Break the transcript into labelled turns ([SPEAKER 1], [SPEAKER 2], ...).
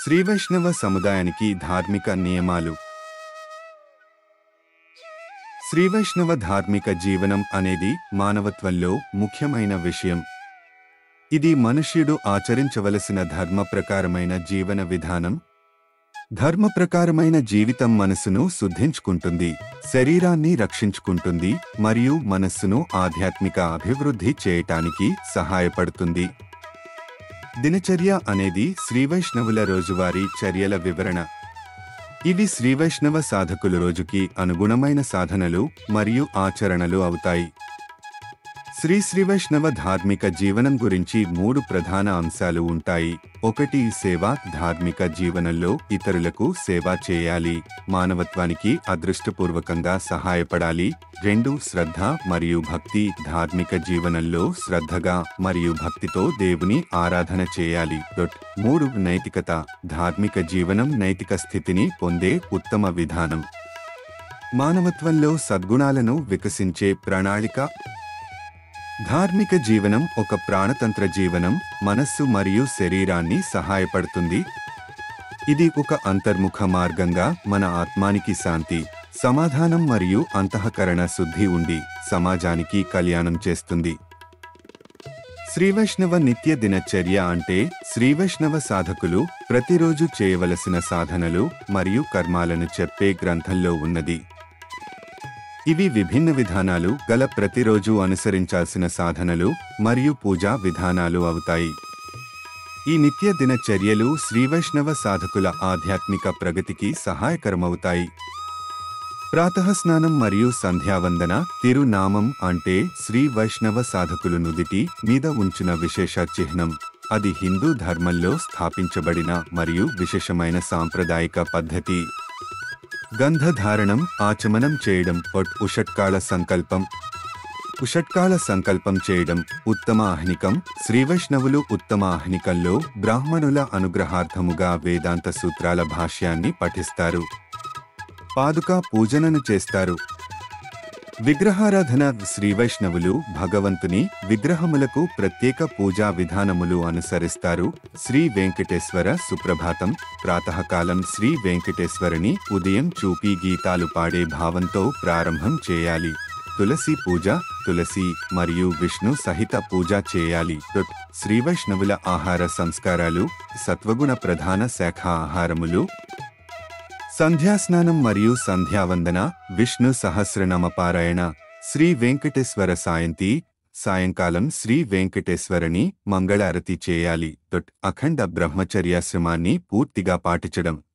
[SPEAKER 1] శ్రీవైష్ణవ సముదాయానికి ధార్మిక నియమాలు శ్రీవైష్ణవ ధార్మిక జీవనం అనేది మానవత్వంలో ముఖ్యమైన విషయం ఇది మనుష్యుడు ఆచరించవలసిన ధర్మ ప్రకారమైన జీవన విధానం ధర్మ ప్రకారమైన జీవితం మనసును శుద్ధించుకుంటుంది శరీరాన్ని రక్షించుకుంటుంది మరియు మనస్సును ఆధ్యాత్మిక అభివృద్ధి చేయటానికి సహాయపడుతుంది దినచర్య అనేది శ్రీవైష్ణవుల రోజువారీ చర్యల వివరణ ఇవి శ్రీవైష్ణవ సాధకులు రోజుకి అనుగుణమైన సాధనలు మరియు ఆచరణలు అవుతాయి శ్రీ శ్రీవైష్ణవ ధార్మిక జీవనం గురించి మూడు ప్రధాన అంశాలు ఉంటాయి ఒకటి సేవ ధార్మిక జీవనంలో ఇతరులకు సేవ చేయాలి మానవత్వానికి అదృష్టపూర్వకంగా సహాయపడాలి రెండు శ్రద్ధ మరియు భక్తి ధార్మిక జీవనంలో శ్రద్ధగా మరియు భక్తితో దేవుని ఆరాధన చేయాలి డొట్ మూడు నైతికత ధార్మిక జీవనం నైతిక స్థితిని పొందే ఉత్తమ విధానం మానవత్వంలో సద్గుణాలను వికసించే ప్రణాళిక ధార్మిక జీవనం ఒక ప్రాణతంత్ర జీవనం మనస్సు మరియు శరీరాన్ని సహాయపడుతుంది ఇది ఒక అంతర్ముఖ మార్గంగా మన ఆత్మానికి శాంతి సమాధానం మరియు అంతఃకరణ శుద్ధి ఉండి సమాజానికి కళ్యాణం చేస్తుంది శ్రీవైష్ణవ నిత్య దినచర్య అంటే శ్రీవైష్ణవ సాధకులు ప్రతిరోజు చేయవలసిన సాధనలు మరియు కర్మాలను చెప్పే గ్రంథంలో ఉన్నది ఇవి విభిన్న విధానాలు గల ప్రతిరోజు అనుసరించాల్సిన సాధనలు మరియు పూజా విధానాలు అవుతాయి ఈ నిత్య దినచర్యలు శ్రీవైష్ణవ సాధకుల ఆధ్యాత్మిక ప్రగతికి సహాయకరమవుతాయి ప్రాతఃస్నానం మరియు సంధ్యావందన తిరునామం అంటే శ్రీ వైష్ణవ సాధకులు నుదిటి మీద ఉంచిన విశేష చిహ్నం అది హిందూ ధర్మంలో స్థాపించబడిన మరియు విశేషమైన సాంప్రదాయిక పద్ధతి గంధధారణం ఆచమనం చేయడం పొట్ ఉషట్కాళ సంకల్పం ఉషట్కాళ సంకల్పం చేయడం ఉత్తమ ఆహ్నికం శ్రీవైష్ణవులు ఉత్తమ ఆహ్నికంలో బ్రాహ్మణుల అనుగ్రహార్థముగా వేదాంత సూత్రాల భాష్యాన్ని పఠిస్తారు పాదుకా పూజనను చేస్తారు విగ్రహారాధన శ్రీవైష్ణవులు భగవంతుని విగ్రహములకు ప్రత్యేక పూజా విధానములు అనుసరిస్తారు శ్రీ వెంకటేశ్వర సుప్రభాతం ప్రాతకాలం శ్రీ వెంకటేశ్వరుని ఉదయం చూపి గీతాలు పాడే భావంతో ప్రారంభం చేయాలి తులసి పూజ తులసి మరియు విష్ణు సహిత పూజ చేయాలి డొట్ శ్రీవైష్ణవుల ఆహార సంస్కారాలు సత్వగుణ ప్రధాన శాఖ ఆహారములు సంధ్యాస్నానం మరియు సంధ్యావందన విష్ణు సహస్రనామ పారాయణ శ్రీ వెంకటేశ్వర సాయంతి సాయంకాలం శ్రీ వెంకటేశ్వరని మంగళారతి చేయాలి దొట్ అఖండ బ్రహ్మచర్యాశ్రమాన్ని పూర్తిగా పాటించడం